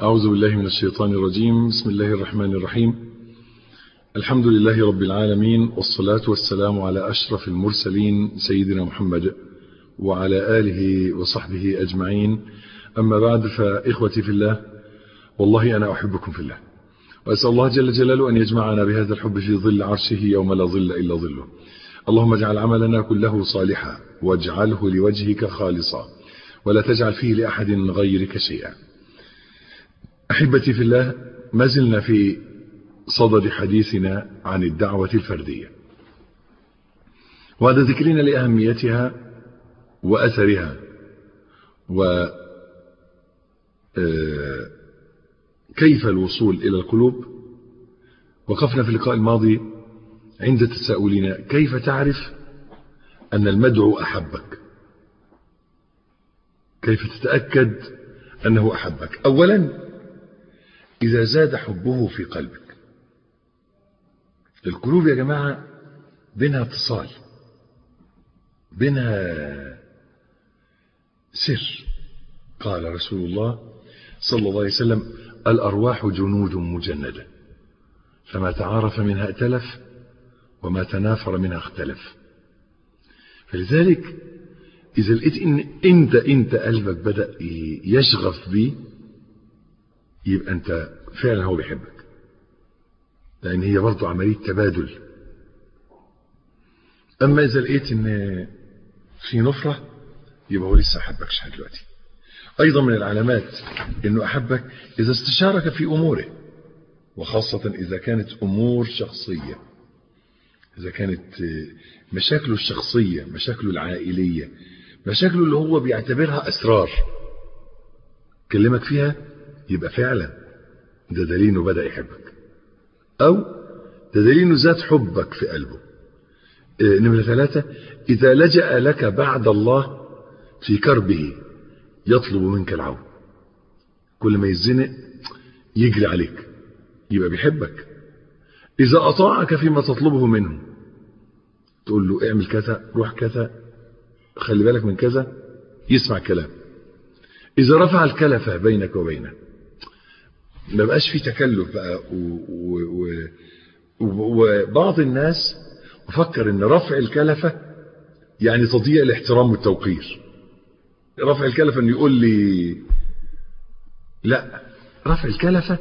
أعوذ بالله من الشيطان الرجيم بسم الله الرحمن الرحيم الحمد لله رب العالمين والصلاة والسلام على أشرف المرسلين سيدنا محمد وعلى آله وصحبه أجمعين أما بعد فإخوتي في الله والله أنا أحبكم في الله وأسأل الله جل جلاله أن يجمعنا بهذا الحب في ظل عرشه يوم لا ظل إلا ظله اللهم اجعل عملنا كله صالحا واجعله لوجهك خالصا ولا تجعل فيه لأحد غيرك شيئا أحبتي في الله ما زلنا في صدد حديثنا عن الدعوة الفردية وهذا ذكرنا لأهميتها وأثرها و كيف الوصول إلى القلوب وقفنا في اللقاء الماضي عند تساؤلنا كيف تعرف أن المدعو أحبك كيف تتأكد أنه أحبك أولا إذا زاد حبه في قلبك القلوب يا جماعة بينها اتصال بينها سر قال رسول الله صلى الله عليه وسلم الأرواح جنود مجندة فما تعارف منها ائتلف وما تنافر منها اختلف فلذلك إذا لقيت إن أنت أنت قلبك بدأ يشغف بيه يبقى أنت فعلا هو بيحبك لأن هي برضه عملية تبادل أما إذا لقيت إن في نفرة يبقى هو لسه أحبكش لحد دلوقتي أيضا من العلامات إنه أحبك إذا استشارك في أموره وخاصة إذا كانت أمور شخصية إذا كانت مشاكله الشخصية مشاكله العائلية مشاكله اللي هو بيعتبرها أسرار كلمك فيها يبقى فعلا ده دليل انه بدأ يحبك أو ده دليل انه زاد حبك في قلبه نمرة ثلاثة إذا لجأ لك بعد الله في كربه يطلب منك العون كل ما يزنق يجري عليك يبقى بيحبك إذا أطاعك فيما تطلبه منه تقول له اعمل كذا روح كذا خلي بالك من كذا يسمع كلام إذا رفع الكلفة بينك وبينه ما بقاش في تكلف بقى وبعض الناس مفكر ان رفع الكلفة يعني تضييع الاحترام والتوقير رفع الكلفة انه يقول لي لا رفع الكلفة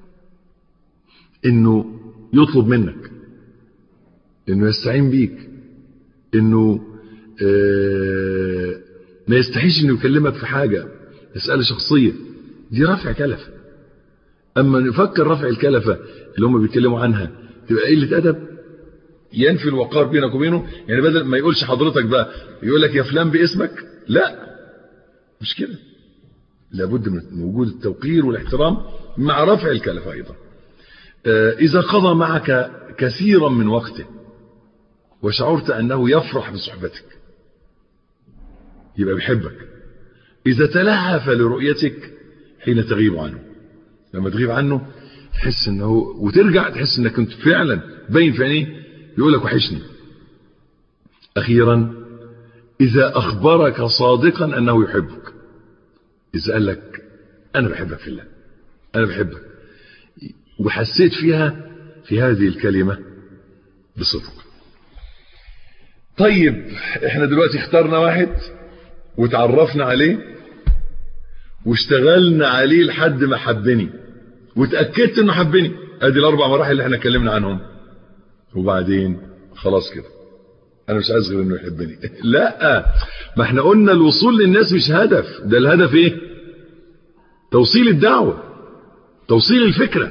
انه يطلب منك انه يستعين بيك انه آه ما يستحيش انه يكلمك في حاجة مسألة شخصية دي رفع كلفة اما نفكر رفع الكلفة اللي هم بيتكلموا عنها تبقى قلة ادب ينفي الوقار بينك وبينه يعني بدل ما يقولش حضرتك بقى يقول لك يا فلان باسمك لا مش كده لابد من وجود التوقير والاحترام مع رفع الكلفة ايضا اذا قضى معك كثيرا من وقته وشعرت انه يفرح بصحبتك يبقى بيحبك اذا تلهف لرؤيتك حين تغيب عنه لما تغيب عنه تحس انه وترجع تحس انك كنت فعلا باين في عينيه يقول لك وحشني اخيرا اذا اخبرك صادقا انه يحبك اذا قال لك انا بحبك في الله انا بحبك وحسيت فيها في هذه الكلمة بصدق طيب احنا دلوقتي اخترنا واحد وتعرفنا عليه واشتغلنا عليه لحد ما حبني وتأكدت انه حبني ادي الاربع مراحل اللي احنا اتكلمنا عنهم وبعدين خلاص كده انا مش عايز غير انه يحبني لا ما احنا قلنا الوصول للناس مش هدف ده الهدف ايه توصيل الدعوة توصيل الفكرة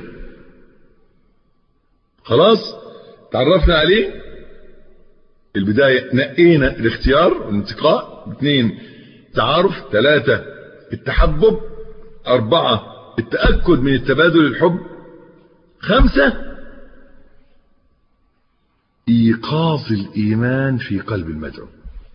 خلاص تعرفنا عليه البداية نقينا الاختيار والانتقاء اثنين تعارف ثلاثة التحبب أربعة التأكد من التبادل الحب خمسة إيقاظ الإيمان في قلب المدعو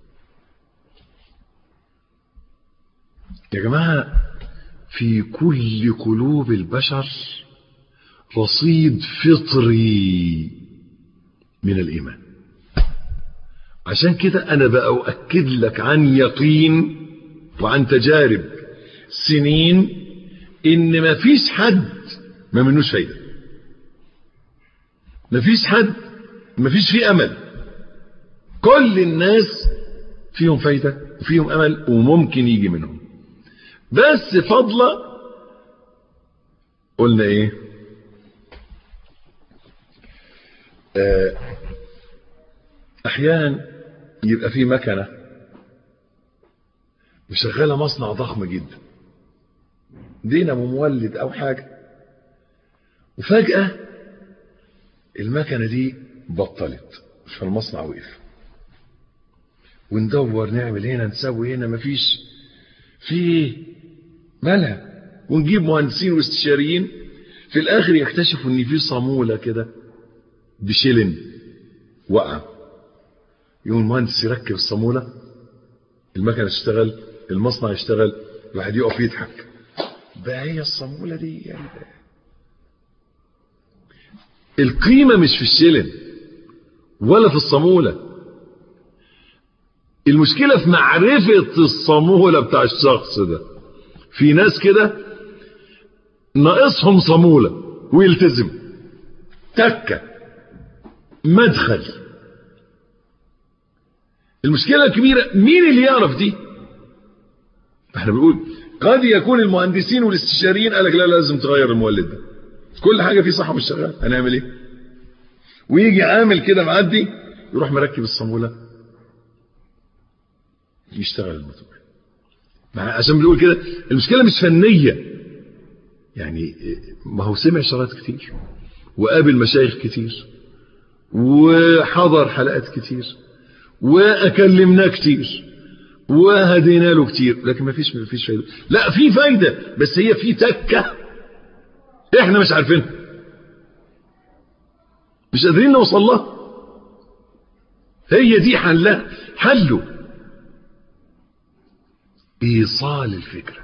يا جماعة في كل قلوب البشر رصيد فطري من الإيمان عشان كده أنا بقى أؤكد لك عن يقين وعن تجارب سنين ان مفيش حد ما منوش فايده مفيش حد مفيش فيه امل كل الناس فيهم فايده وفيهم امل وممكن يجي منهم بس فضله قلنا ايه آه احيانا يبقى في مكنه مشغله مصنع ضخم جدا دينامو مولد او حاجه وفجاه المكنه دي بطلت فالمصنع وقف وندور نعمل هنا نسوي هنا مفيش في مالها ونجيب مهندسين واستشاريين في الاخر يكتشفوا ان في صاموله كده بشلن وقع يقوم المهندس يركب الصاموله المكنه تشتغل المصنع يشتغل الواحد يقف يضحك بقى هي الصاموله دي يعني القيمه مش في الشلن ولا في الصاموله المشكله في معرفه الصاموله بتاع الشخص ده في ناس كده ناقصهم صاموله ويلتزم تكه مدخل المشكله الكبيره مين اللي يعرف دي احنا بنقول قد يكون المهندسين والاستشاريين قال لك لا لازم تغير المولد ده كل حاجه فيه صح مش شغال هنعمل ايه ويجي عامل كده معدي يروح مركب الصاموله يشتغل الموتور عشان بنقول كده المشكله مش فنيه يعني ما هو سمع شرايط كتير وقابل مشايخ كتير وحضر حلقات كتير واكلمناه كتير وهدينا له كتير لكن ما فيش ما فيش فايده لا في فايده بس هي في تكه احنا مش عارفينها مش قادرين نوصل لها هي دي حلها حله ايصال الفكره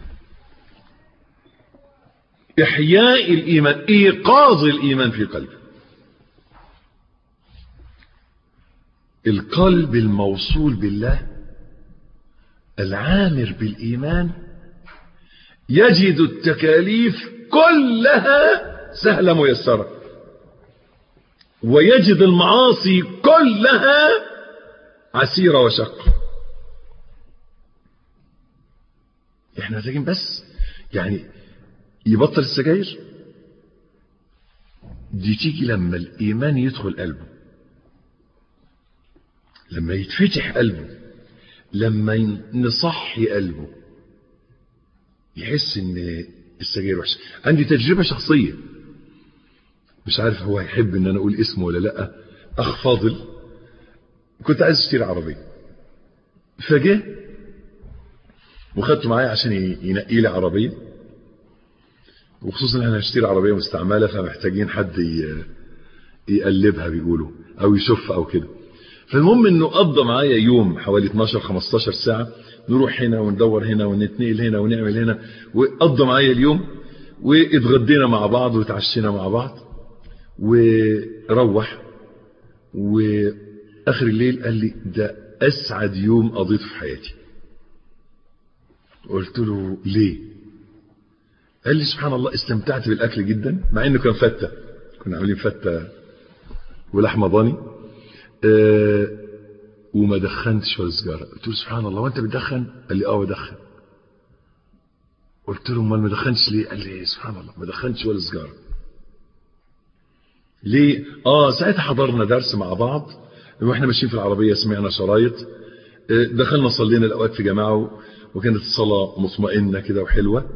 احياء الايمان ايقاظ الايمان في قلبه القلب الموصول بالله العامر بالايمان يجد التكاليف كلها سهله ميسره ويجد المعاصي كلها عسيره وشقه احنا محتاجين بس يعني يبطل السجاير دي تيجي لما الايمان يدخل قلبه لما يتفتح قلبه لما نصحي قلبه يحس ان السجاير وحشه عندي تجربه شخصيه مش عارف هو هيحب ان انا اقول اسمه ولا لا اخ فاضل كنت عايز اشتري عربيه فجاه وخدته معايا عشان ينقي لي عربيه وخصوصا احنا هنشتري عربيه مستعمله فمحتاجين حد يقلبها بيقولوا او يشوفها او كده فالمهم انه قضى معايا يوم حوالي 12 15 ساعه نروح هنا وندور هنا ونتنقل هنا ونعمل هنا وقضى معايا اليوم واتغدينا مع بعض وتعشينا مع بعض وروح واخر الليل قال لي ده اسعد يوم قضيته في حياتي قلت له ليه قال لي سبحان الله استمتعت بالاكل جدا مع انه كان فته كنا عاملين فته ولحمه ضاني أه وما دخنتش ولا سيجاره قلت له سبحان الله وانت بتدخن قال لي اه بدخن قلت له امال ما دخنتش ليه قال لي سبحان الله ما دخنتش ولا سيجاره ليه اه ساعتها حضرنا درس مع بعض واحنا ماشيين في العربيه سمعنا شرايط دخلنا صلينا الاوقات في جماعه وكانت الصلاه مطمئنه كده وحلوه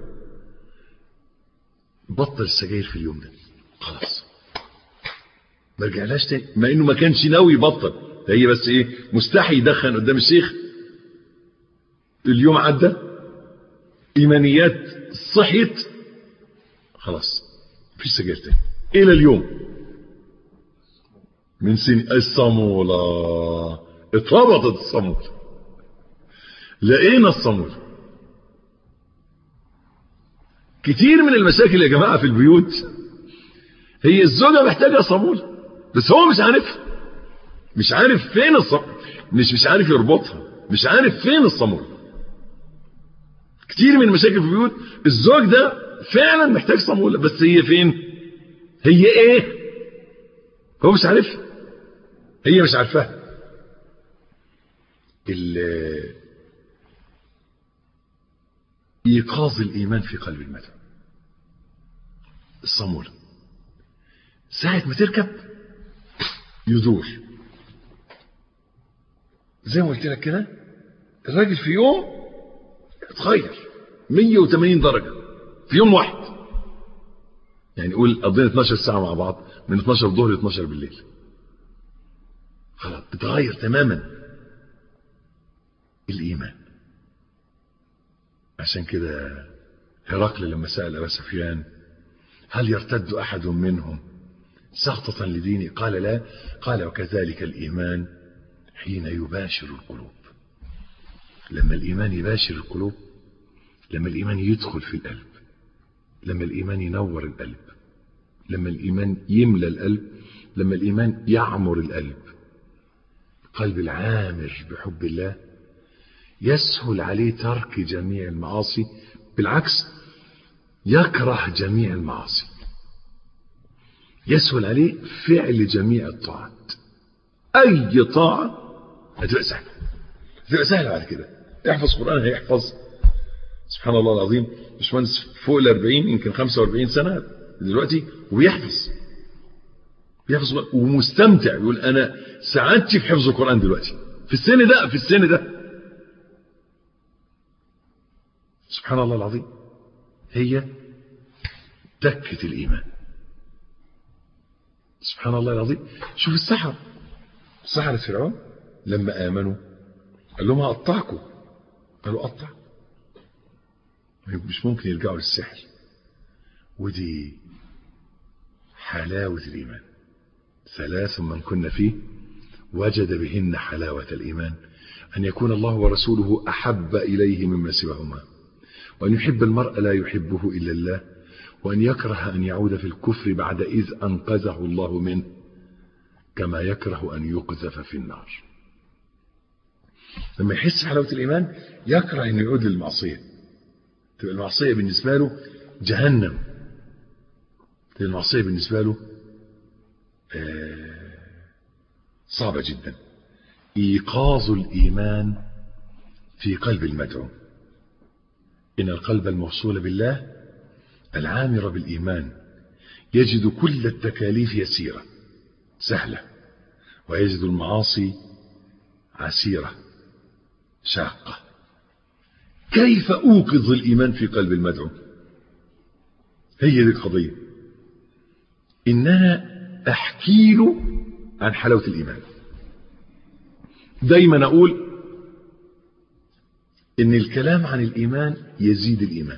بطل السجاير في اليوم ده خلاص ما رجعلاش تاني مع انه ما كانش ناوي يبطل هي بس ايه مستحي يدخن قدام الشيخ اليوم عدى ايمانيات صحيت خلاص مفيش سجاير تاني الى اليوم من سنين الصامولة اتربطت الصامولة لقينا الصامولة كتير من المشاكل يا جماعة في البيوت هي الزوجة محتاجة صامولة بس هو مش عارف مش عارف فين الصامولة مش مش عارف يربطها مش عارف فين الصامولة كتير من المشاكل في البيوت الزوج ده فعلا محتاج صامولة بس هي فين هي ايه هو مش عارفها هي مش عارفاها إيقاظ الإيمان في قلب المدعو الصامولة ساعة ما تركب يدور زي ما قلت لك كده الراجل في يوم اتغير 180 درجة في يوم واحد يعني قول قضينا 12 ساعة مع بعض من 12 الظهر ل 12 بالليل خلاص بتغير تماما الإيمان عشان كده هرقل لما سأل أبا سفيان هل يرتد أحد منهم سخطة لديني قال لا قال وكذلك الإيمان حين يباشر القلوب لما الإيمان يباشر القلوب لما الإيمان يدخل في القلب لما الإيمان ينور القلب لما الإيمان يملى القلب لما الإيمان يعمر القلب قلب العامر بحب الله يسهل عليه ترك جميع المعاصي بالعكس يكره جميع المعاصي يسهل عليه فعل جميع الطاعات أي طاعة هتبقى سهلة هتبقى سهلة بعد كده يحفظ قرآن هيحفظ سبحان الله العظيم باشمهندس فوق ال 40 يمكن 45 سنة دلوقتي وبيحفظ بيحفظ ومستمتع يقول أنا سعادتي في حفظ القرآن دلوقتي في السن ده في السن ده سبحان الله العظيم هي تكة الإيمان سبحان الله العظيم شوف السحر سحرة فرعون لما آمنوا قال لهم هقطعكم قالوا قطع مش ممكن يرجعوا للسحر ودي حلاوة الإيمان ثلاث من كنا فيه وجد بهن حلاوة الإيمان أن يكون الله ورسوله أحب إليه مما سواهما وأن يحب المرء لا يحبه إلا الله وأن يكره أن يعود في الكفر بعد إذ أنقذه الله منه كما يكره أن يقذف في النار لما يحس حلاوة الإيمان يكره أن يعود للمعصية تبقى المعصية بالنسبة له جهنم تبقى المعصية بالنسبة له صعبة جدا إيقاظ الإيمان في قلب المدعو إن القلب الموصول بالله العامر بالإيمان يجد كل التكاليف يسيرة سهلة ويجد المعاصي عسيرة شاقة كيف أوقظ الإيمان في قلب المدعو هي دي القضية إن أنا أحكي له عن حلاوة الإيمان دايما أقول إن الكلام عن الإيمان يزيد الإيمان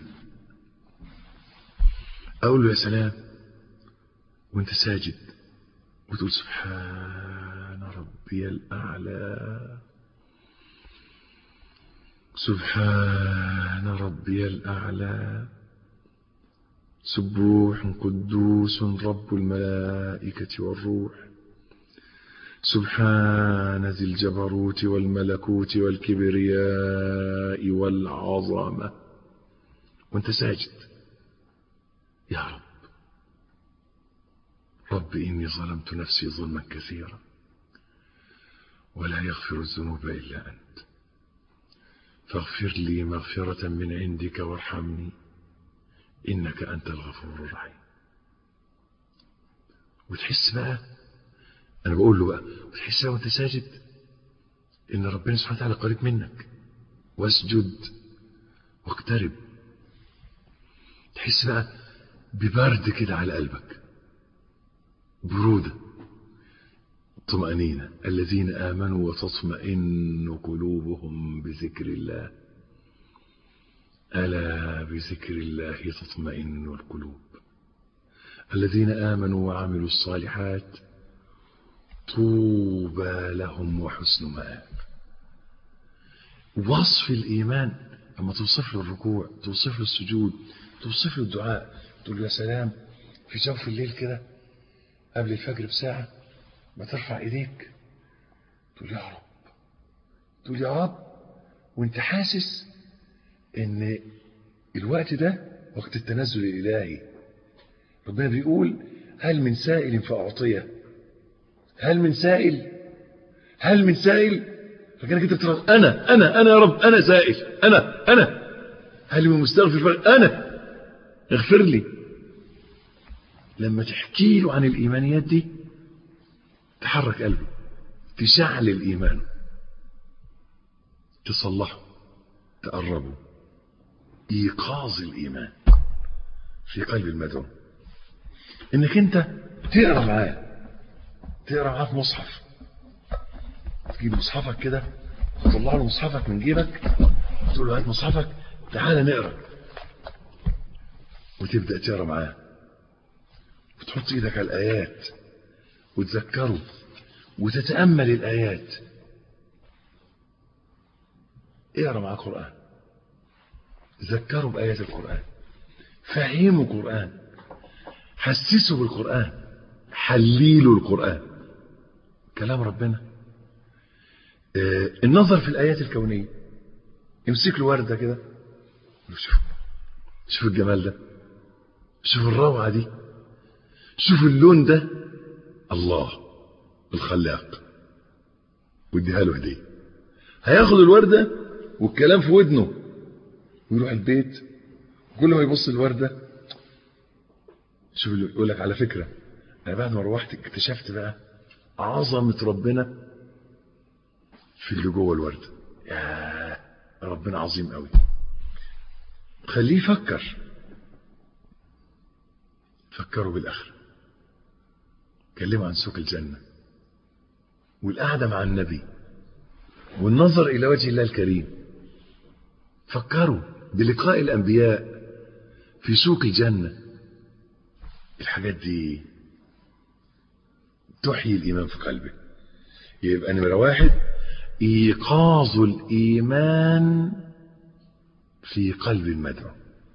أقول له يا سلام وانت ساجد وتقول سبحان ربي الأعلى سبحان ربي الأعلى سبوح قدوس رب الملائكة والروح سبحان ذي الجبروت والملكوت والكبرياء والعظمة وانت ساجد يا رب رب إني ظلمت نفسي ظلما كثيرا ولا يغفر الذنوب إلا أنت فاغفر لي مغفرة من عندك وارحمني إنك أنت الغفور الرحيم وتحس بقى أنا بقول له بقى وتحس بقى وأنت ساجد إن ربنا سبحانه وتعالى قريب منك واسجد واقترب تحس بقى ببرد كده على قلبك برودة طمأنينة الذين آمنوا وتطمئن قلوبهم بذكر الله ألا بذكر الله تطمئن القلوب الذين آمنوا وعملوا الصالحات طوبى لهم وحسن مآب وصف الإيمان لما توصف له الركوع توصف له السجود توصف له الدعاء تقول له يا سلام في جوف الليل كده قبل الفجر بساعة ما ترفع ايديك تقول يا رب تقول يا رب وانت حاسس ان الوقت ده وقت التنزل الإلهي ربنا بيقول هل من سائل فأعطيه هل من سائل هل من سائل فكانك انت بترى انا انا انا يا رب انا سائل انا انا هل من مستغفر انا اغفر لي لما تحكي له عن الايمانيات دي تحرك قلبه تشعل الايمان تصلحه تقربه ايقاظ الايمان في قلب المدعو انك انت تقرا معاه تقرا معاه في مصحف تجيب مصحفك كده تطلع له مصحفك من جيبك تقول له هات مصحفك تعالى نقرا وتبدا تقرا معاه وتحط ايدك على الايات وتذكره وتتامل الايات اقرا معاه قران ذكره بايات القران فهمه القران حسسه بالقران حليله القران كلام ربنا آه النظر في الآيات الكونية يمسك له وردة كده شوف شوف الجمال ده شوف الروعة دي شوف اللون ده الله الخلاق واديها له هدية هياخد الوردة والكلام في ودنه ويروح البيت كل ما يبص الوردة شوف يقول لك على فكرة أنا بعد ما روحت اكتشفت بقى عظمة ربنا في اللي جوه الوردة يا ربنا عظيم قوي خليه يفكر فكروا بالآخرة كلموا عن سوق الجنة والقعدة مع النبي والنظر إلى وجه الله الكريم فكروا بلقاء الأنبياء في سوق الجنة الحاجات دي تحيي الإيمان في قلبه يبقى نمرة واحد إيقاظ الإيمان في قلب المدعو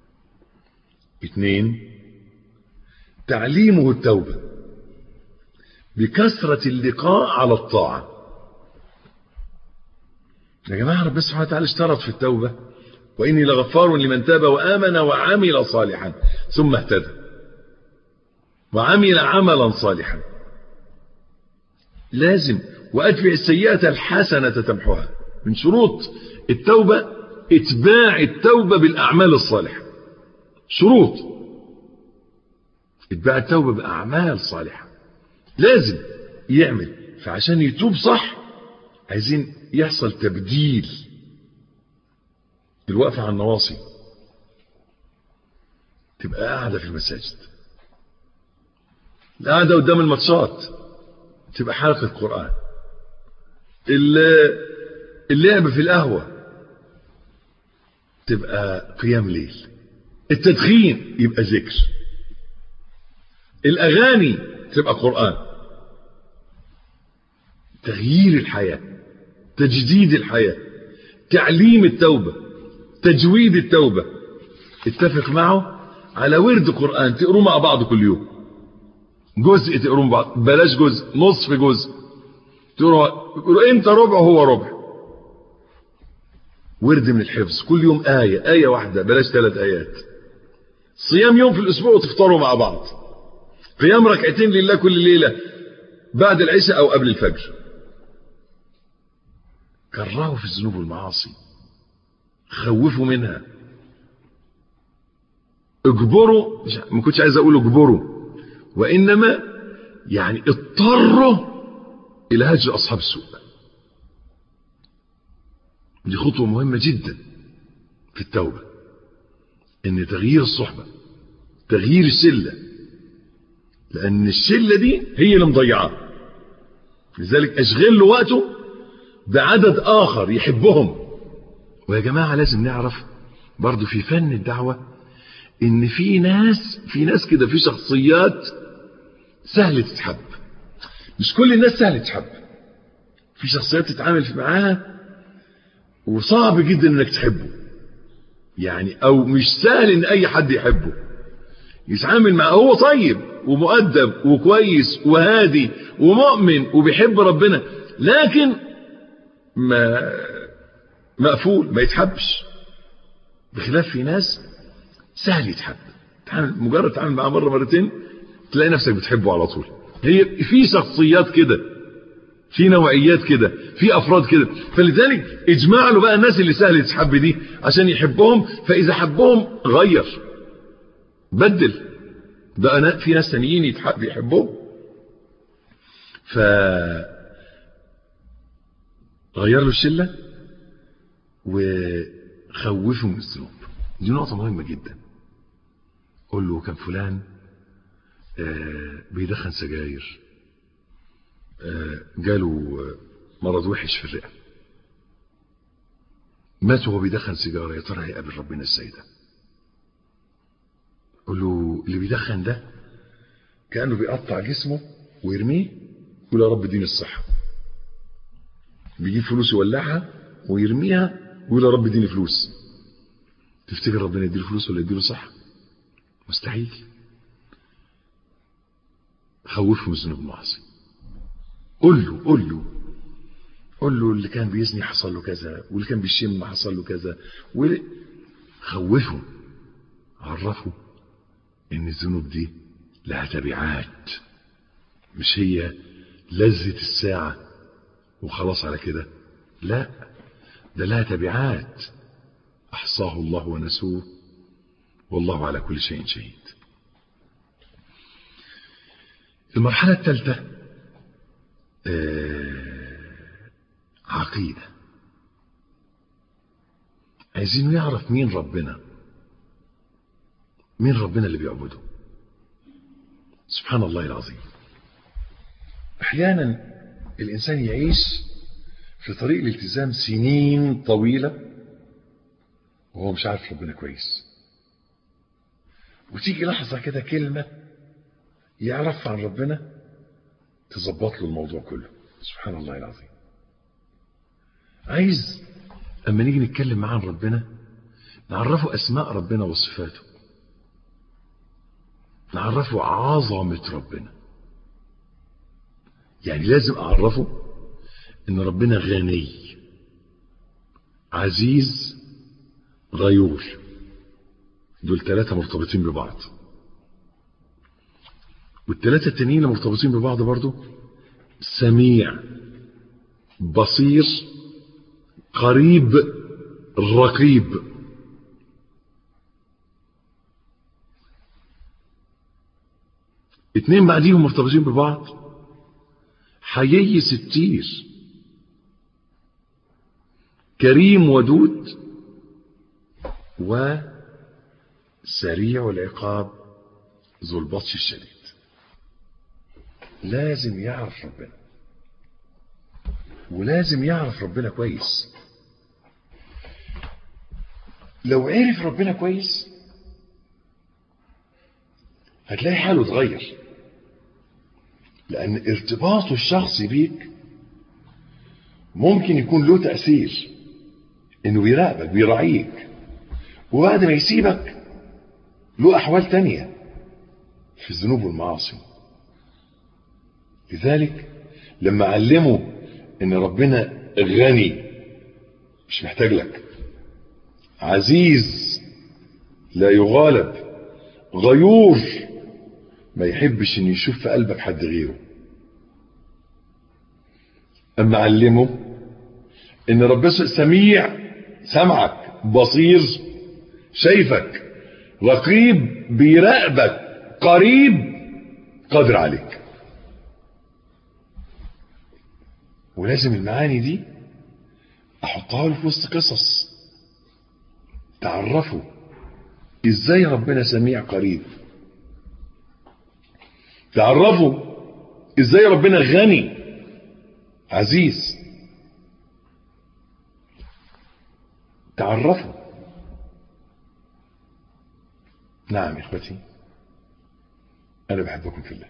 اثنين تعليمه التوبة بكثرة اللقاء على الطاعة يا جماعة رب سبحانه وتعالى اشترط في التوبة وإني لغفار لمن تاب وآمن وعمل صالحا ثم اهتدى وعمل عملا صالحا لازم وأتبع السيئة الحسنة تمحوها من شروط التوبة اتباع التوبة بالأعمال الصالحة شروط اتباع التوبة بأعمال صالحة لازم يعمل فعشان يتوب صح عايزين يحصل تبديل الوقفة على النواصي تبقى قاعدة في المساجد القعدة قدام الماتشات تبقى حلقة قرآن اللعب في القهوة تبقى قيام ليل التدخين يبقى ذكر الأغاني تبقى قرآن تغيير الحياة تجديد الحياة تعليم التوبة تجويد التوبة اتفق معه على ورد قرآن تقروا مع بعض كل يوم جزء تقروا مع بعض بلاش جزء نصف جزء تقولوا انت ربع وهو ربع ورد من الحفظ كل يوم آية آية واحدة بلاش ثلاث آيات صيام يوم في الأسبوع وتفطروا مع بعض قيام ركعتين لله كل ليلة بعد العشاء أو قبل الفجر كرهوا في الذنوب والمعاصي خوفوا منها اجبروا ما كنتش عايز اقول اجبروا وانما يعني اضطروا الى هجر اصحاب السوء دي خطوه مهمه جدا في التوبه ان تغيير الصحبه تغيير الشله لان الشله دي هي اللي مضيعاه لذلك اشغل له وقته بعدد اخر يحبهم ويا جماعه لازم نعرف برضو في فن الدعوه ان في ناس في ناس كده في شخصيات سهل تتحب مش كل الناس سهل تتحب في شخصيات تتعامل معاها وصعب جدا انك تحبه يعني او مش سهل ان اي حد يحبه يتعامل معاه هو طيب ومؤدب وكويس وهادي ومؤمن وبيحب ربنا لكن ما مقفول ما يتحبش بخلاف في ناس سهل يتحب تعامل مجرد تعامل معاه مرة مرتين تلاقي نفسك بتحبه على طول هي في شخصيات كده في نوعيات كده في افراد كده فلذلك اجمع له بقى الناس اللي سهل يتحب دي عشان يحبهم فاذا حبهم غير بدل ده انا في ناس تانيين يتحب يحبهم ف غير له الشله وخوفه من الذنوب دي نقطه مهمه جدا قول له كان فلان آه بيدخن سجاير آه جاله مرض وحش في الرئه مات وهو بيدخن سيجاره يا ترى هيقابل ربنا ازاي ده قول له اللي بيدخن ده كانه بيقطع جسمه ويرميه يقول يا رب اديني الصحه بيجيب فلوس يولعها ويرميها ويقول يا رب اديني فلوس تفتكر ربنا يديله فلوس ولا يديله صحه مستحيل خوفه من الذنوب المعاصي قول له قول له قول له اللي كان بيزني حصل له كذا واللي كان بيشم حصل له كذا خوفه عرفه ان الذنوب دي لها تبعات مش هي لذة الساعة وخلاص على كده لا ده لها تبعات احصاه الله ونسوه والله على كل شيء شهيد المرحلة الثالثة عقيدة عايزين يعرف مين ربنا مين ربنا اللي بيعبده سبحان الله العظيم احيانا الانسان يعيش في طريق الالتزام سنين طويلة وهو مش عارف ربنا كويس وتيجي لحظة كده كلمة يعرف عن ربنا تظبط له الموضوع كله سبحان الله العظيم عايز اما نيجي نتكلم معاه عن ربنا نعرفه اسماء ربنا وصفاته نعرفه عظمة ربنا يعني لازم اعرفه ان ربنا غني عزيز غيور دول ثلاثة مرتبطين ببعض والثلاثة التانيين مرتبطين ببعض برضو سميع بصير قريب رقيب اتنين بعديهم مرتبطين ببعض حيي ستير كريم ودود وسريع العقاب ذو البطش الشديد لازم يعرف ربنا ولازم يعرف ربنا كويس لو عرف ربنا كويس هتلاقي حاله اتغير لأن ارتباطه الشخصي بيك ممكن يكون له تأثير إنه بيراقبك بيراعيك وبعد ما يسيبك له أحوال تانية في الذنوب والمعاصي لذلك لما علموا ان ربنا غني مش محتاج لك عزيز لا يغالب غيور ما يحبش ان يشوف في قلبك حد غيره اما علمه ان ربنا سميع سمعك بصير شايفك رقيب بيراقبك قريب قادر عليك ولازم المعاني دي احطها له في وسط قصص تعرفوا ازاي ربنا سميع قريب تعرفوا ازاي ربنا غني عزيز تعرفوا نعم اخوتي انا بحبكم في الله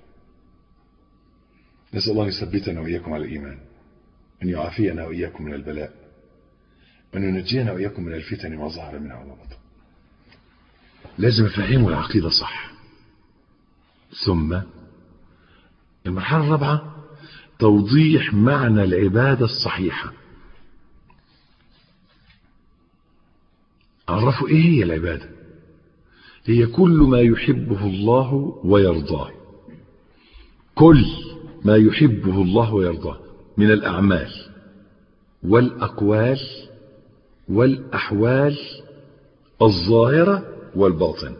نسال الله ان يثبتنا واياكم على الايمان أن يعافينا وإياكم من البلاء وأن ينجينا وإياكم من الفتن ما ظهر منها وما بطن لازم أفهمه العقيدة صح ثم المرحلة الرابعة توضيح معنى العبادة الصحيحة عرفوا إيه هي العبادة هي كل ما يحبه الله ويرضاه كل ما يحبه الله ويرضاه من الأعمال والأقوال والأحوال الظاهرة والباطن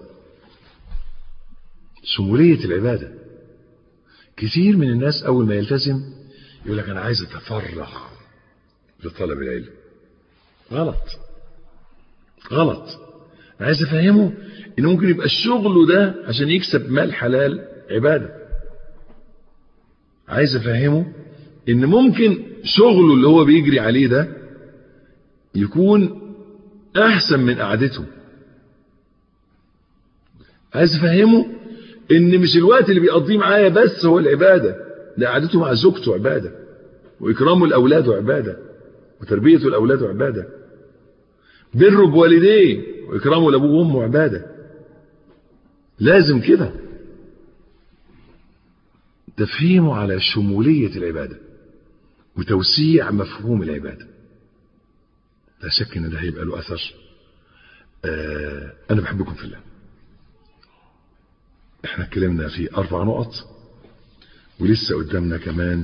شمولية العبادة كثير من الناس أول ما يلتزم يقول لك أنا عايز أتفرغ لطلب العلم غلط غلط أنا عايز أفهمه إن ممكن يبقى الشغل ده عشان يكسب مال حلال عبادة عايز أفهمه إن ممكن شغله اللي هو بيجري عليه ده يكون أحسن من قعدته عايز أفهمه إن مش الوقت اللي بيقضيه معايا بس هو العبادة ده قعدته مع زوجته عبادة وإكرامه لأولاده عبادة وتربيته لأولاده عبادة بره بوالديه وإكرامه لأبوه وأمه عبادة لازم كده تفهيمه على شمولية العبادة وتوسيع مفهوم العبادة لا شك ان ده هيبقى له اثر آه انا بحبكم في الله احنا اتكلمنا في اربع نقط ولسه قدامنا كمان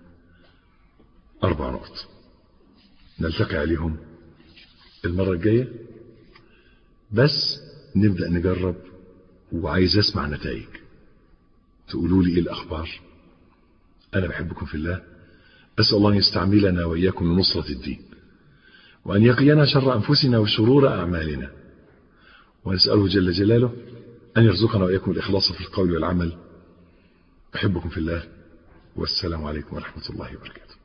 اربع نقط نلتقي عليهم المرة الجاية بس نبدأ نجرب وعايز اسمع نتائج تقولوا لي ايه الاخبار انا بحبكم في الله اسال الله ان يستعملنا واياكم لنصره الدين وان يقينا شر انفسنا وشرور اعمالنا ونساله جل جلاله ان يرزقنا واياكم الاخلاص في القول والعمل احبكم في الله والسلام عليكم ورحمه الله وبركاته